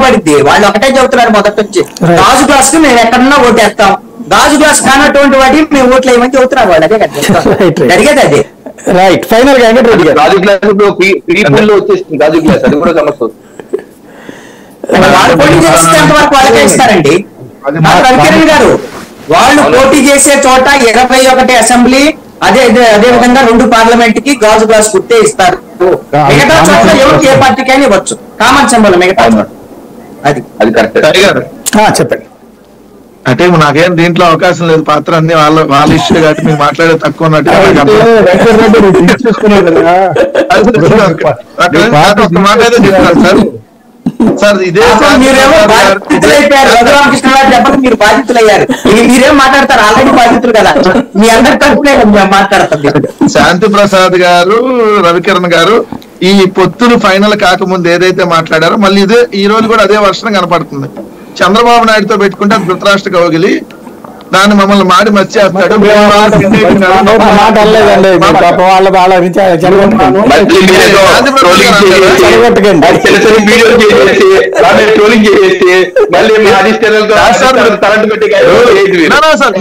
ఇవ్వబడింది వాళ్ళు ఒకటే చెబుతున్నారు మొదటి నుంచి Right. గాజు గ్లాస్ కి మేము ఎక్కడన్నా ఓటేస్తాం గాజు గ్లాస్ కానటువంటి వాటి మేము ఓట్లు వేయమని చెబుతున్నారు వాళ్ళు అదే కదా Right, right. జరిగేది అదే రైట్ ఫైనల్ గా వెంకటరెడ్డి గారు గాజు గ్లాస్ ఇప్పుడు పీపుల్ లో వచ్చేసింది గాజు గ్లాస్ అది కూడా సమస్య అంటే వాళ్ళు పోటీ చేస్తే ఎంతవరకు వాళ్ళకే ఇస్తారండి అది నాకు మా- రవికిరణ్ గారు వాళ్ళు పోటీ చేసే చోట ఇరవై ఒకటి అసెంబ్లీ అదే అదే అదే విధంగా రెండు పార్లమెంట్ కి గాజు గ్లాస్ గుర్తే ఇస్తారు మిగతా చోట్ల ఎవరికి ఏ పార్టీకైనా ఇవ్వచ్చు కామన్ సింబల్ మిగతా చోట అది అది కరెక్ట్ సరే గారు ఆ, చెప్పండి అంటే నాకేం దీంట్లో అవకాశం లేదు పాత్ర అన్ని వాళ్ళ వాళ్ళ ఇష్యూ కాబట్టి మీరు మాట్లాడే తక్కువ ఉన్నట్టుగా నాకు అయితే అర్థం. వెంకటరెడ్డి నువ్వు తీసుకున్నావు కదా అది తెలుసు నాకు. అక్కడ నాకు ఒక మాట అయితే చెప్తాను సార్ సార్ ఇదే అసలు మీరేమో బాధితులు అయిపోయారు రఘురామకృష్ణ గారు చెప్పండి మీరు బాధితులు అయ్యారు ఇక మీరేం మాట్లాడతారు ఆల్రెడీ బాధితులు కదా మీ అందరి తరఫునే కదా మేము మాట్లాడుతుంది శాంతి ప్రసాద్ గారు రవికిరణ్ గారు ఈ పొత్తులు ఫైనల్ కాకముందు ఏదైతే మాట్లాడారో మళ్ళీ ఇదే ఈ రోజు కూడా అదే వర్షం కనపడుతుంది చంద్రబాబు నాయుడుతో పెట్టుకుంటే అది ధృతరాష్ట్ర కౌగిలి దాన్ని మమ్మల్ని మాడి మర్చేస్తాడు మేము ఆ సిండికేట్ ఆ మాట అనలేదండి మీరు పాపం వాళ్ళ వాళ్ళ నుంచి చెడగొట్టకండి మళ్ళీ మీరేదో trolling చేసేసి, చెడగొట్టకండి. అది చిన్న చిన్న వీడియోలు చేసేసి దాన్ని ట్రోలింగ్ చేసేసి మళ్ళీ మా అధిష్టానంతో కరెంట్ పెట్టి సార్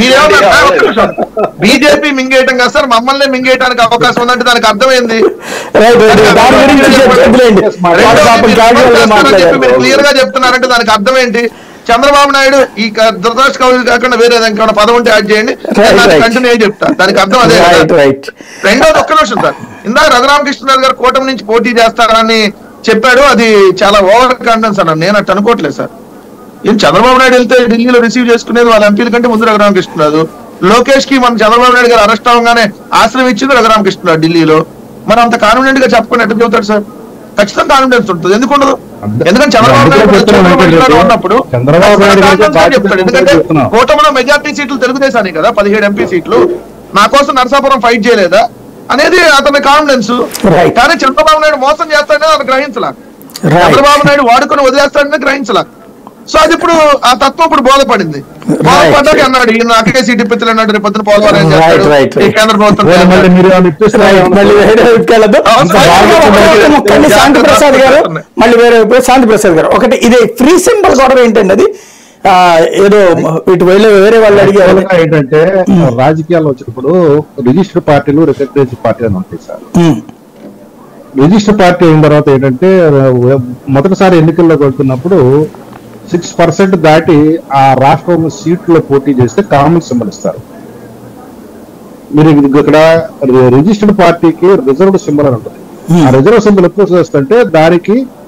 బీజేపీ మింగేయటం కాదు సార్ మమ్మల్ని మింగేయడానికి అవకాశం ఉందంటే దానికి అర్థమైంది రైట్ రైట్ దాని గురించి చెప్పలేండి వాళ్ళ పాపం క్యాజువల్ గా మాట్లాడారు క్లియర్ గా చెప్తున్నారంటే దానికి అర్థం ఏంటి చంద్రబాబు నాయుడు ఈ దురదృష్ట కౌలు కాకుండా వేరే ఏదైనా పదం ఉంటే యాడ్ చేయండి Right, right. కంటిన్యూ చెప్తా దానికి అర్థం అదే కదా. రైట్ రైట్ రెండోది ఒక్క నిమిషం సార్ ఇందాక రఘురామకృష్ణరాజు గారు కూటమి నుంచి పోటీ చేస్తారని చెప్పాడు అది చాలా ఓవర్ కాన్ఫిడెన్స్ అన్నారు నేను అట్టు అనుకోవట్లేదు సార్ ఏం చంద్రబాబు నాయుడు వెళ్తే ఢిల్లీలో రిసీవ్ చేసుకునేది వాళ్ళ ఎంపీల కంటే ముందు రఘురామకృష్ణరాజు లోకేష్ కి మన చంద్రబాబు నాయుడు గారు అరెస్ట్ అవగానే ఆశ్రయం ఇచ్చింది రఘురామకృష్ణరాజు ఢిల్లీలో మరి అంత కాన్ఫిడెంట్ గా చెప్పకుండా ఎట్లా చెబుతాడు సార్ ఖచ్చితంగా కాన్ఫిడెన్స్ ఉంటుంది ఎందుకు ఉండదు ఎందుకంటే చంద్రబాబు నాయుడు అందుకే చెప్తున్నాను చంద్రబాబు నాయుడు వెంకటరెడ్డి. ఉన్నప్పుడు చంద్రబాబు నాయుడు గారికి ఖచ్చితంగా బాధ్యత చెప్తాడు ఎందుకంటే ఉందని చెప్తున్నాం. కూటమిలో మెజార్టీ సీట్లు తెలుగుదేశానికి కదా పదిహేడు ఎంపీ సీట్లు నా కోసం నరసాపురం ఫైట్ చేయలేదా అనేది అతని కాన్ఫిడెన్స్ Right. కానీ చంద్రబాబు నాయుడు మోసం చేస్తాడని అతను గ్రహించలా రైట్ చంద్రబాబు నాయుడు వాడుకొని వదిలేస్తాడని గ్రహించలా సో అది ఇప్పుడు ఆ తత్వం ఇప్పుడు బోధపడింది బోధపడ్డాక అన్నాడు ఈయన నాకే సీట్ ఇప్పించలే అన్నాడు రేపు పొద్దున పోలవరం ఏం Right, చేస్తాడు? right, right. ఈ కేంద్ర ప్రభుత్వం మళ్ళీ చేస్తాడు. మీరు ఏమైనా ఇప్పిస్తారా? రైట్ మళ్ళీ వేరే వెళ్ళదు అవును, అవును. ఒక్కటి శాంతి ప్రసాద్ గారు మళ్ళీ వేరే వైపు శాంతి ప్రసాద్ గారు ఒకటి ఇది ఫ్రీ సింబల్ గొడవ ఏంటండి అది ఆ, ఏదో ఇటు వెళ్ళి వేరే వాళ్ళు అడిగి ఎవరు ఇంకా ఏంటంటే రాజకీయాల్లో వచ్చినప్పుడు రిజిస్టర్ పార్టీలు రికగ్నైజ్ పార్టీ అని ఉంటాయి సార్ ఉమ్, రిజిస్టర్ పార్టీ అయిన తర్వాత ఏంటంటే మొదటిసారి ఎన్నికల్లోకి వెళ్తున్నప్పుడు సిక్స్ పర్సెంట్ దాటి ఆ రాష్ట్రంలో సీట్లో పోటీ చేస్తే కామన్ సింబల్ ఇస్తారు మీరు ఇక్కడ రిజిస్టర్డ్ పార్టీకి రిజర్వ్డ్ సింబల్ అని ఉంటుంది ఆ రిజర్వ్ సింబల్ ఎప్పుడు చేస్తుంటే దానికి